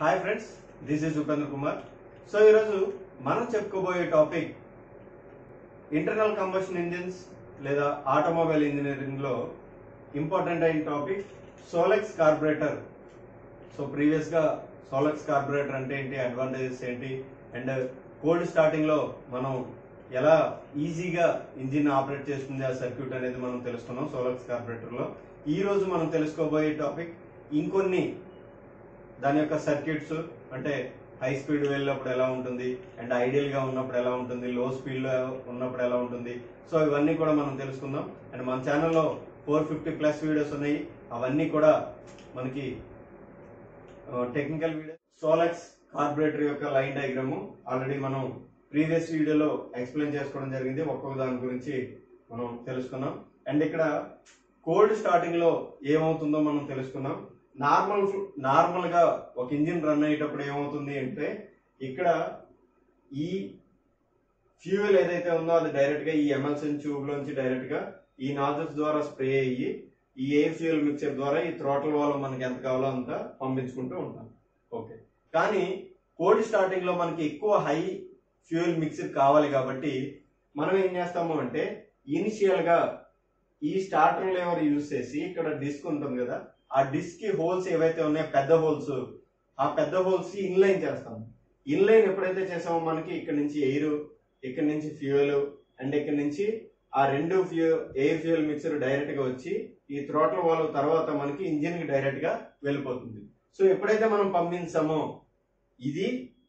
hi friends this is Upendra Kumar so ఈరోజు మనం చెప్పుకోబోయే టాపిక్ ఇంటర్నల్ కంబషన్ ఇంజిన్స్ లేదా ఆటోమొబైల్ ఇంజనీరింగ్ లో ఇంపార్టెంట్ అయిన topic Solex carburettor so previous గా సోలెక్స్ కార్బొరేటర్ అంటే ఏంటి అడ్వాంటేజెస్ ఏంటి అండ్ కోల్డ్ స్టార్టింగ్ లో మనం ఎలా ఈజీగా ఇంజిన్ ఆపరేట్ చేస్తుంది ఆ సర్క్యూట్ అనేది మనం తెలుసుకున్నాం సోలెక్స్ కార్బొరేటర్ లో ఈ రోజు మనం తెలుసుకోబోయే టాపిక్ ఇంకొన్ని దాని యొక్క సర్క్యూట్స్ అంటే హై స్పీడ్ వెళ్ళినప్పుడు ఎలా ఉంటుంది అండ్ ఐడియల్ గా ఉన్నప్పుడు ఎలా ఉంటుంది లో స్పీడ్ లో ఉన్నప్పుడు ఎలా ఉంటుంది సో ఇవన్నీ కూడా మనం తెలుసుకుందాం అండ్ మన ఛానల్లో ఫోర్ ఫిఫ్టీ ప్లస్ వీడియోస్ ఉన్నాయి అవన్నీ కూడా మనకి టెక్నికల్ వీడియో సోలెక్స్ కార్బొరేటర్ యొక్క లైన్ డయాగ్రామ్ ఆల్రెడీ మనం ప్రీవియస్ వీడియోలో ఎక్స్ప్లెయిన్ చేసుకోవడం జరిగింది ఒక్కొక్క దాని గురించి మనం తెలుసుకున్నాం అండ్ ఇక్కడ కోల్డ్ స్టార్టింగ్ లో ఏమవుతుందో మనం తెలుసుకున్నాం నార్మల్ నార్మల్ గా ఒక ఇంజిన్ రన్ అయ్యేటప్పుడు ఏమవుతుంది అంటే ఇక్కడ ఈ ఫ్యూయల్ ఏదైతే ఉందో అది డైరెక్ట్ గా ఈ ఎమల్సన్ ట్యూబ్ లోంచి డైరెక్ట్ గా ఈ నాజల్స్ ద్వారా స్ప్రే అయ్యి ఈ ఎయిర్ ఫ్యూయల్ మిక్చర్ ద్వారా ఈ థ్రోటల్ వాల్ మనకి ఎంత కావాలో అంత పంపించుకుంటూ ఉంటాం ఓకే కానీ కోల్డ్ స్టార్టింగ్ లో మనకి ఎక్కువ హై ఫ్యూయల్ మిక్సర్ కావాలి కాబట్టి మనం ఏం చేస్తాము అంటే ఇనిషియల్ గా ఈ స్టార్టర్ లేవర్ యూజ్ చేసి ఇక్కడ డిస్క్ ఉంటుంది కదా ఆ డిస్క్ కి హోల్స్ ఏవైతే ఉన్నాయో పెద్ద హోల్స్ ఆ పెద్ద హోల్స్ కి ఇన్లైన్ చేస్తాం ఇన్లైన్ ఎప్పుడైతే చేసామో మనకి ఇక్కడ నుంచి ఎయిర్ ఇక్కడ నుంచి ఫ్యూయల్ అండ్ ఇక్కడ నుంచి ఆ రెండు ఫ్యూ ఎయిర్ ఫ్యూయల్ మిక్సర్ డైరెక్ట్ గా వచ్చి ఈ థ్రోటల్ వాల్వ్ తర్వాత మనకి ఇంజిన్ కి డైరెక్ట్ గా వెళ్ళిపోతుంది సో ఎప్పుడైతే మనం పంపించామో ఇది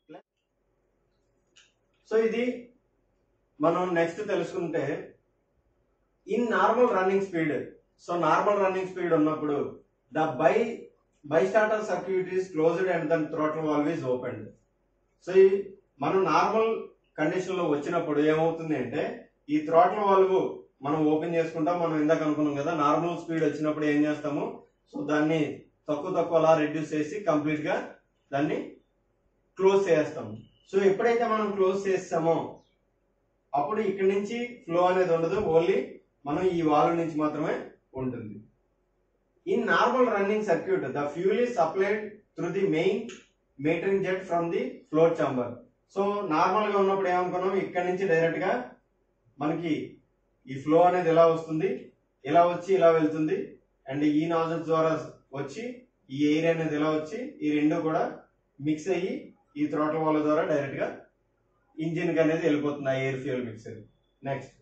సో ఇది మనం నెక్స్ట్ తెలుసుకుంటే in normal running speed so normal running speed ఉన్నప్పుడు the bi bi starter circuit is closed and then throttle valve is opened so ఈ మనం నార్మల్ కండిషన్ లో వచ్చినప్పుడు ఏమవుతుంది అంటే ఈ థ్రోటల్ వాల్వ్ మనం ఓపెన్ చేసుకుంటాం మనం ఇందాక అనుకున్నాం కదా నార్మల్ స్పీడ్ వచ్చినప్పుడు ఏం చేస్తాము సో దాన్ని తక్కువ తక్కువ అలా రెడ్యూస్ చేసి కంప్లీట్ గా దాన్ని క్లోజ్ చేస్తాము సో ఎప్పుడైతే మనం క్లోజ్ చేస్తామో అప్పుడు ఇక్కడ నుంచి ఫ్లో అనేది ఉండదు ఓన్లీ మనం ఈ వాల్వ్ నుంచి మాత్రమే ఉంటుంది in normal running circuit the fuel is supplied through the main metering jet from the floor chamber so normal గా ఉన్నప్పుడు ఏమనుకున్నాం ఇక్కడ నుంచి డైరెక్ట్ గా మనకి ఈ ఫ్లో అనేది ఎలా వస్తుంది ఇలా వచ్చి ఇలా వెళ్తుంది అండ్ ఈ నాజల్స్ ద్వారా వచ్చి ఈ ఎయిర్ అనేది ఇలా వచ్చి ఈ రెండు కూడా మిక్స్ అయ్యి ఈ థ్రోటల్ వాల్ ద్వారా డైరెక్ట్ గా ఇంజిన్ కి అనేది వెళ్ళిపోతుంది ఆ air fuel mixer next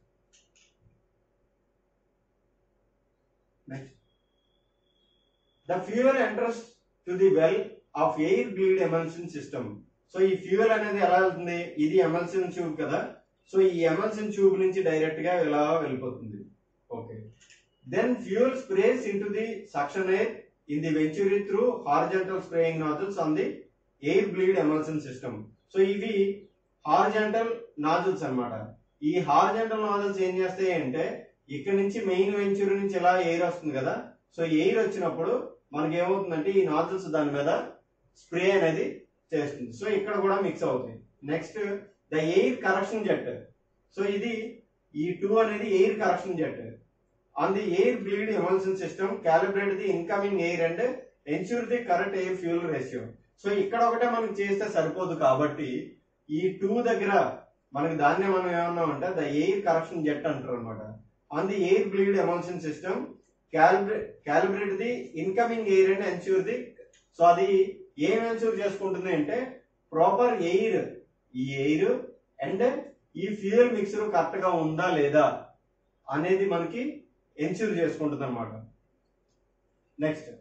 next the fuel enters to the well of air bleed emulsion system so ఈ ఫ్యూయల్ అనేది ఎలా వెళ్తుంది ఇది ఎమల్షన్ ట్యూబ్ కదా సో ఈ ఎమల్షన్ ట్యూబ్ నుంచి డైరెక్ట్ గా ఇలా వెళ్ళిపోతుంది okay then fuel sprays into the suction air in the venturi through horizontal spraying nozzles on the air bleed emulsion system so ఇవి హార్జెంటల్ నాజల్స్ అన్నమాట ఈ horizontal nozzles ఏం చేస్తాయి అంటే ఇక్కడ నుంచి మెయిన్ వెంచర్ నుంచి ఇలా ఎయిర్ వస్తుంది కదా సో ఎయిర్ వచ్చినప్పుడు మనకి ఏమవుతుందంటే ఈ నాజల్స్ దాని మీద స్ప్రే అనేది చేస్తుంది సో ఇక్కడ కూడా మిక్స్ అవుతుంది next the air correction jet so ఇది ఈ టూ అనేది air correction jet on the air bleed emulsion system calibrate the incoming air and ensure the correct air fuel ratio so ఇక్కడ ఒకటే మనం చేస్తే సరిపోదు కాబట్టి ఈ టూ దగ్గర మనకి దాన్నే మనం ఏమన్నామంటే ద ఎయిర్ కరెక్షన్ జెట్ అంటారు అనమాట on the air bleed emulsion system calibrate the incoming air and ensure the so అది ఏం ఎన్ష్యూర్ చేసుకుంటుంది అంటే ప్రాపర్ ఎయిర్ ఈ ఎయిర్ అండ్ ఈ ఫ్యూయల్ మిక్సర్ కరెక్ట్ గా ఉందా లేదా అనేది మనకి ఎన్ష్యూర్ చేసుకుంటుంది అనమాట నెక్స్ట్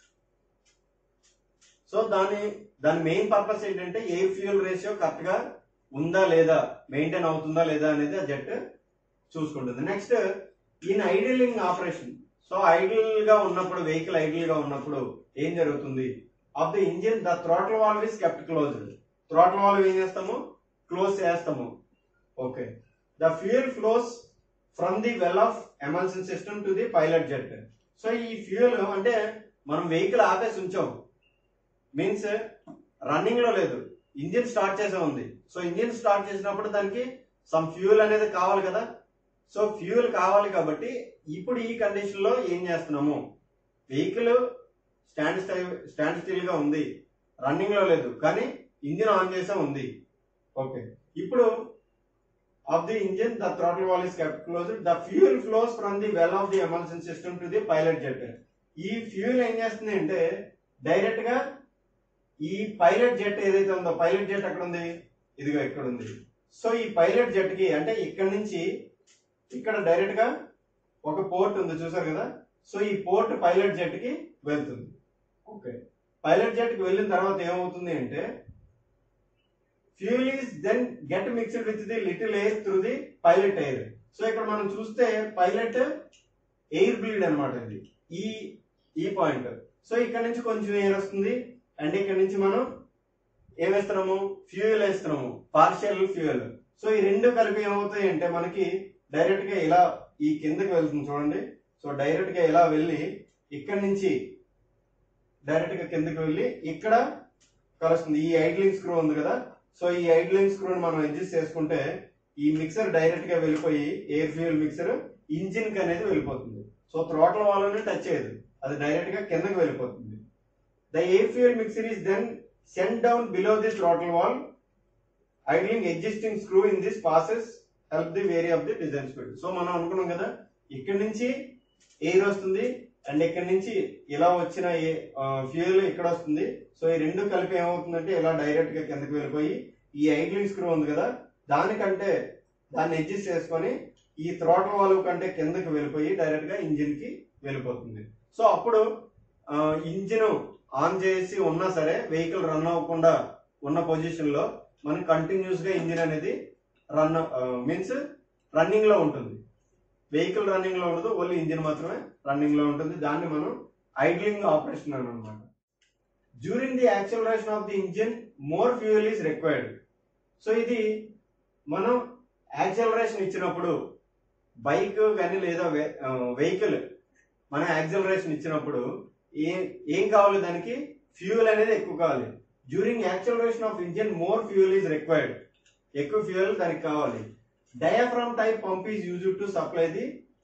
సో దాని దాని మెయిన్ పర్పస్ ఏంటంటే ఎయిర్ ఫ్యూయల్ రేషియో కరెక్ట్ గా ఉందా లేదా మెయింటైన్ అవుతుందా లేదా అనేది ఆ జెట్ చూసుకుంటుంది next in idling operation so idle గా ఉన్నప్పుడు వెహికల్ ఐడియల్ గా ఉన్నప్పుడు ఏం జరుగుతుంది of the engine the throttle valve is kept closed throttle valve ఏం చేస్తాము క్లోజ్ చేస్తాము okay the fuel flows from the well of emulsion system to the pilot jet so ఈ ఫ్యూయల్ అంటే మనం వెహికల్ ఆపేసి ఉంచాం మీన్స్ రన్నింగ్ లో లేదు ఇంజిన్ స్టార్ట్ చేసే ఉంది సో ఇంజిన్ స్టార్ట్ చేసినప్పుడు దానికి సమ్ ఫ్యూయల్ అనేది కావాలి కదా సో ఫ్యూయల్ కావాలి కాబట్టి ఇప్పుడు ఈ కండిషన్ లో ఏం చేస్తున్నాము వెహికల్ స్టాండ్ స్టై- స్టాండ్ స్టిల్ గా ఉంది రన్నింగ్ లో లేదు కానీ ఇంజిన్ ఆన్ చేసే ఉంది ఓకే ఇప్పుడు of the engine the throttle valve is kept close the fuel flows from the well of the emulsion system to the pilot jet ఈ ఫ్యూయల్ ఏం చేస్తుంది అంటే డైరెక్ట్ గా ఈ పైలట్ జెట్ ఏదైతే ఉందో పైలట్ జెట్ ఎక్కడ ఉంది ఇదిగో ఇక్కడ ఉంది సో ఈ పైలట్ జెట్ కి అంటే ఇక్కడ నుంచి ఇక్కడ డైరెక్ట్ గా ఒక పోర్ట్ ఉంది చూసారు కదా సో ఈ పోర్ట్ పైలట్ జెట్ కి వెళ్తుంది ఓకే పైలట్ జెట్ కి వెళ్ళిన తర్వాత ఏమవుతుంది అంటే fuel is then get mixed with the little air through the pilot air so ఇక్కడ మనం చూస్తే పైలట్ ఎయిర్ బ్లీడ్ అన్నమాట ఇది ఈ ఈ పాయింట్ సో ఇక్కడ నుంచి కొంచెం ఎయిర్ వస్తుంది అండ్ ఇక్కడ నుంచి మనం ఏం వేస్తున్నాము ఫ్యూయల్ వేస్తున్నాము పార్షియల్ ఫ్యూయల్ సో ఈ రెండు కలిపి ఏమవుతాయి అంటే మనకి డైరెక్ట్ గా ఇలా ఈ కిందకి వెళ్తుంది చూడండి సో డైరెక్ట్ గా ఇలా వెళ్ళి ఇక్కడ నుంచి డైరెక్ట్ గా కిందకి వెళ్ళి ఇక్కడ కలుస్తుంది ఈ ఐడ్లింగ్ స్క్రూ ఉంది కదా సో ఈ ఐడ్లింగ్ స్క్రూని మనం అడ్జస్ట్ చేసుకుంటే ఈ మిక్సర్ డైరెక్ట్ గా వెళ్ళిపోయి ఎయిర్ ఫ్యూయల్ మిక్సర్ ఇంజిన్ కి అనేది వెళ్ళిపోతుంది సో థ్రోటల్ వాళ్ళని టచ్ చేయదు అది డైరెక్ట్ గా కిందకి వెళ్ళిపోతుంది the air fuel mixer is then send down below the throttle valve idling existing screw in this passes help the very of the design speed so మనం అనుకున్నాం కదా ఇక్కడ నుంచి ఎయిర్ వస్తుంది అండ్ ఇక్కడ నుంచి ఇలా వచ్చిన ఫ్యూయల్ ఇక్కడ వస్తుంది సో ఈ రెండు కలిపి ఏమవుతుందంటే ఇలా డైరెక్ట్ గా కిందకి వెళ్ళిపోయి ఈ ఐడ్లింగ్ స్క్రూ ఉంది కదా దానికంటే దాన్ని అడ్జస్ట్ చేసుకొని ఈ థ్రోటల్ వాల్వ్ కంటే కిందకి వెళ్ళిపోయి డైరెక్ట్ గా ఇంజిన్ కి వెళ్ళిపోతుంది సో అప్పుడు ఇంజిన్ ఆన్ చేసి ఉన్నా సరే వెహికల్ రన్ అవ్వకుండా ఉన్న పొజిషన్ లో మనకి కంటిన్యూస్ గా ఇంజిన్ అనేది రన్ మీన్స్ రన్నింగ్ లో ఉంటుంది వెహికల్ రన్నింగ్ లో ఉండదు ఓన్లీ ఇంజిన్ మాత్రమే రన్నింగ్ లో ఉంటుంది దాన్ని మనం ఐడ్లింగ్ ఆపరేషన్ అని అనమాట during the acceleration of the engine more fuel is required so ఇది మనం యాక్సలరేషన్ ఇచ్చినప్పుడు బైక్ కానీ లేదా వెహికల్ మనం యాక్సలరేషన్ ఇచ్చినప్పుడు ఏం ఏం కావాలి దానికి ఫ్యూయల్ అనేది ఎక్కువ కావాలి during acceleration of engine more fuel is required ఎక్కువ ఫ్యూయల్ దానికి కావాలి diaphragm type pump is use to supply the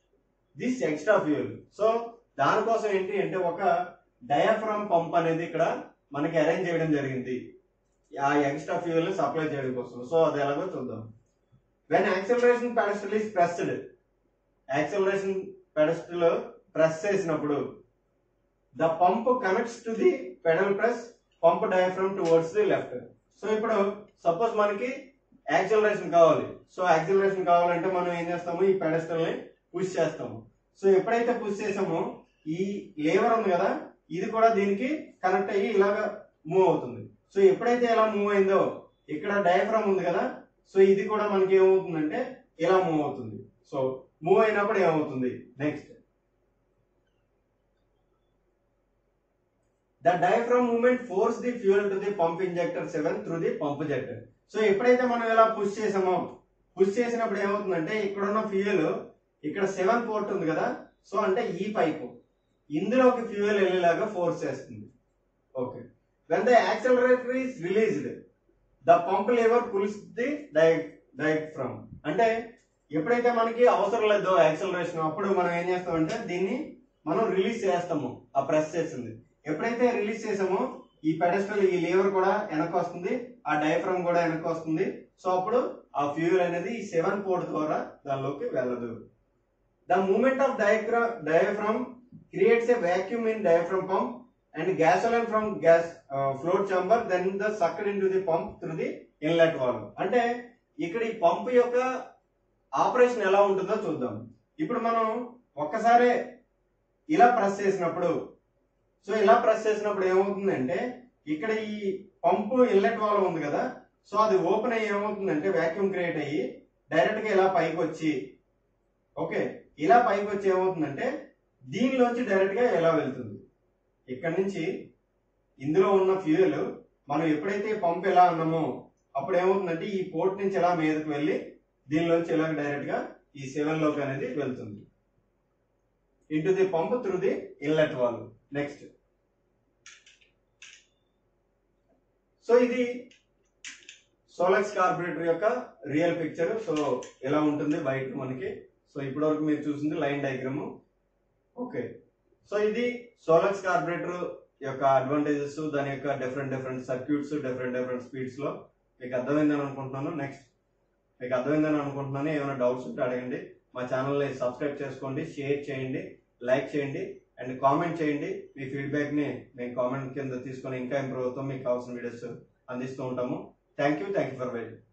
this extra fuel so దానికోసం ఏంటి అంటే ఒక డయాఫ్రామ్ పంప్ అనేది ఇక్కడ మనకి అరేంజ్ చేయడం జరిగింది ఆ ఎక్స్ట్రా ఫ్యూయల్ సప్లై చేయడం కోసం సో అది ఎలాగో చూద్దాం when acceleration pedestal is pressed acceleration pedestal press చేసినప్పుడు the pump connects to the pedal press pump diaphragm towards the left so ఇప్పుడు సపోజ్ మనకి యాక్సలరేషన్ కావాలి సో యాక్సలరేషన్ కావాలంటే మనం ఏం చేస్తాము ఈ పెడస్టల్ ని పుష్ చేస్తాము సో ఎప్పుడైతే పుష్ చేసామో ఈ లేవర్ ఉంది కదా ఇది కూడా దీనికి కనెక్ట్ అయ్యి ఇలాగా మూవ్ అవుతుంది సో ఎప్పుడైతే ఇలా మూవ్ అయిందో ఇక్కడ డయాఫ్రమ్ ఉంది కదా సో ఇది కూడా మనకి ఏమవుతుందంటే ఇలా మూవ్ అవుతుంది సో మూవ్ అయినప్పుడు ఏమవుతుంది next the diaphragm movement force the fuel to the pump injector seven through the pump jector so ఎప్పుడైతే మనం ఇలా పుష్ చేసామో పుష్ చేసినప్పుడు ఏమవుతుందంటే ఇక్కడ ఉన్న ఫ్యూయల్ ఇక్కడ సెవెన్ పోర్ట్ ఉంది కదా సో అంటే ఈ పైపు ఇందులోకి ఫ్యూయల్ వెళ్ళేలాగా ఫోర్స్ చేస్తుంది okay when the accelerator is released the pump lever pulls the diaphragm అంటే ఎప్పుడైతే మనకి అవసరం లేదో యాక్సలరేషన్ అప్పుడు మనం ఏం చేస్తామంటే దీన్ని మనం రిలీజ్ చేస్తాము ఆ ప్రెస్ చేసింది ఎప్పుడైతే రిలీజ్ చేసామో ఈ పెడస్టల్ ఈ లీవర్ కూడా వెనక్కి వస్తుంది ఆ డయాఫ్రమ్ కూడా వెనక్కి వస్తుంది సో అప్పుడు ఆ ఫ్యూయల్ అనేది ఈ సెవెన్ పోర్ట్ ద్వారా దానిలోకి వెళ్ళదు the moment of diagra diaphragm creates a vacuum in diaphragm pump and gasoline from gas float chamber then the sucked into the pump through the inlet valve అంటే ఇక్కడ ఈ pump యొక్క operation ఎలా ఉంటుందో చూద్దాం ఇప్పుడు మనం ఒక్కసారి ఇలా ప్రెస్ చేసినప్పుడు సో ఇలా ప్రెస్ చేసినప్పుడు ఏమవుతుందంటే ఇక్కడ ఈ పంపు ఇన్లెట్ వాల్వ్ ఉంది కదా సో అది ఓపెన్ అయ్యి ఏమవుతుందంటే వాక్యూమ్ క్రియేట్ అయ్యి డైరెక్ట్ గా ఇలా పైకి వచ్చి ఓకే ఇలా పైకి వచ్చి ఏమవుతుందంటే దీనిలోంచి డైరెక్ట్ గా ఎలా వెళ్తుంది ఇక్కడ నుంచి ఇందులో ఉన్న ఫ్యూయల్ మనం ఎప్పుడైతే పంప్ ఎలా అన్నామో అప్పుడు ఏమవుతుందంటే ఈ పోర్ట్ నుంచి ఎలా మీదకి వెళ్ళి దీనిలోంచి ఇలా డైరెక్ట్ గా ఈ సెవెన్ లోకి అనేది వెళ్తుంది into the pump through the inlet valve next so ఇది సోలెక్స్ కార్బొరేటర్ యొక్క రియల్ పిక్చర్ సో ఎలా ఉంటుంది బయట మనకి సో ఇప్పటి వరకు మీరు చూసింది లైన్ డయాగ్రామ్ ఓకే సో ఇది సోలెక్స్ కార్బొరేటర్ యొక్క అడ్వాంటేజెస్ దాని యొక్క different different circuits different different speeds లో మీకు అర్థమైందని అనుకుంటున్నాను నెక్స్ట్ మీకు అర్థమైందని అనుకుంటున్నాను ఏమైనా డౌట్స్ ఉంటే అడగండి మా ఛానల్ని సబ్స్క్రైబ్ చేసుకోండి షేర్ చేయండి లైక్ చేయండి అండ్ కామెంట్ చేయండి మీ ఫీడ్బ్యాక్ని మేము కామెంట్ కింద తీసుకొని ఇంకా ఇంప్రూవ్ అవుతాం మీకు కావాల్సిన వీడియోస్ అందిస్తూ ఉంటాము thank you thank you for waiting